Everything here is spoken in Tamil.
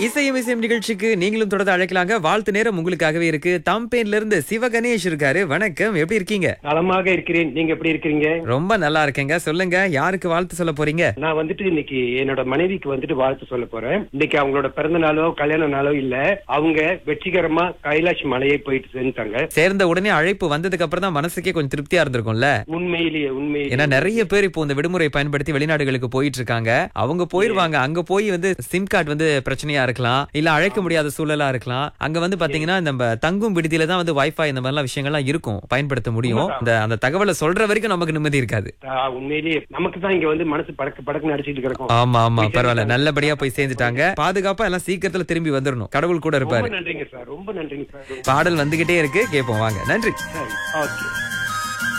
இசையும் இசையும் நிகழ்ச்சிக்கு நீங்களும் தொடர்ந்து அழைக்கலாங்க வாழ்த்து நேரம் உங்களுக்காகவே இருக்கு தம்பேன்ல இருந்து சிவகணேஷ் இருக்காரு வணக்கம் எப்படி இருக்கீங்க நலமாக இருக்கிறேன் நீங்க எப்படி இருக்கிறீங்க ரொம்ப நல்லா இருக்கேங்க சொல்லுங்க யாருக்கு வாழ்த்து சொல்ல போறீங்க நான் வந்துட்டு இன்னைக்கு என்னோட மனைவிக்கு வந்துட்டு வாழ்த்து சொல்ல போறேன் இன்னைக்கு அவங்களோட பிறந்த நாளோ கல்யாண நாளோ இல்ல அவங்க வெற்றிகரமா கைலாஷ் மலையை போயிட்டு சேர்ந்துட்டாங்க சேர்ந்த உடனே அழைப்பு வந்ததுக்கு அப்புறம் தான் மனசுக்கே கொஞ்சம் திருப்தியா இருந்திருக்கும்ல உண்மையிலேயே ஏன்னா உண்மையிலேயே நிறைய பேர் இப்போ இந்த விடுமுறை பயன்படுத்தி வெளிநாடுகளுக்கு போயிட்டு இருக்காங்க அவங்க போயிருவாங்க அங்க போய் வந்து சிம் கார்டு வந்து பிரச்சனையா இருக்கலாம் இல்ல அழைக்க முடியாத சூழலா இருக்கலாம் அங்க வந்து பாத்தீங்கன்னா நம்ம தங்கும் விடுதியில தான் வந்து வைஃபை இந்த மாதிரிலாம் விஷயங்கள்லாம் இருக்கும் பயன்படுத்த முடியும் அந்த அந்த தகவலை சொல்ற வரைக்கும் நமக்கு நிம்மதி இருக்காது ஆ, உண்மையிலேயே நமக்கு தான் இங்க வந்து மனசு படக்கு படக்குன்னு அடிச்சிட்டு கிடக்கும் ஆமா ஆமா போய் பரவாயில்ல சேர்ந்துட்டாங்க. நல்லபடியா போய் சேர்ந்துட்டாங்க பாதுகாப்பா எல்லாம் சீக்கிரத்துல திரும்பி வந்துடணும் கடவுள் கூட ரொம்ப இருப்பாரு நன்றிங்க சார் ரொம்ப நன்றிங்க சார் பாடல் வந்துகிட்டே இருக்கு கேட்போம் வாங்க நன்றி சரி ஓகே